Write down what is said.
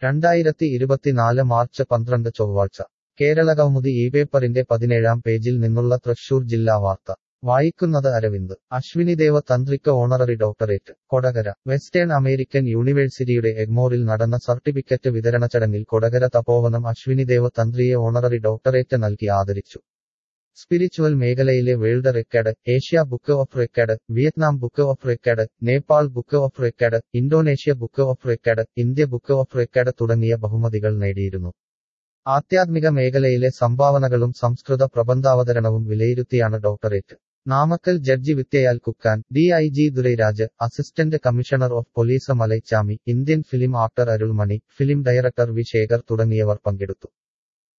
രണ്ടായിരത്തി ഇരുപത്തിനാല് മാർച്ച് പന്ത്രണ്ട് ചൊവ്വാഴ്ച കേരളകൗമുദി ഈ പേപ്പറിന്റെ പതിനേഴാം പേജിൽ നിന്നുള്ള തൃശൂർ ജില്ലാ വാർത്ത വായിക്കുന്നത് അരവിന്ദ് അശ്വിനിദേവ തന്ത്രിക്ക് honorary doctorate Kodakara western American യൂണിവേഴ്സിറ്റിയുടെ എഗ്മോറിൽ നടന്ന സർട്ടിഫിക്കറ്റ് വിതരണ ചടങ്ങിൽ കൊടകര തപോവനം അശ്വിനിദേവ തന്ത്രിയെ ഓണററി ഡോക്ടറേറ്റ് നൽകി ആദരിച്ചു സ്പിരിച്വൽ മേഖലയിലെ world record Asia book of record Vietnam book of record Nepal book of record Indonesia book of record India book of record തുടങ്ങിയ ബഹുമതികൾ നേടിയിരുന്നു ആധ്യാത്മിക മേഖലയിലെ സംഭാവനകളും സംസ്കൃത പ്രബന്ധാവതരണവും വിലയിരുത്തിയാണ് ഡോക്ടറേറ്റ് നാമക്കൽ ജഡ്ജി വിദ്യയാൽ കുക്കാൻ D I G Durairaj assistant commissioner of police Malaichami Indian film actor Arulmani film director V Sekhar തുടങ്ങിയവർ പങ്കെടുത്തു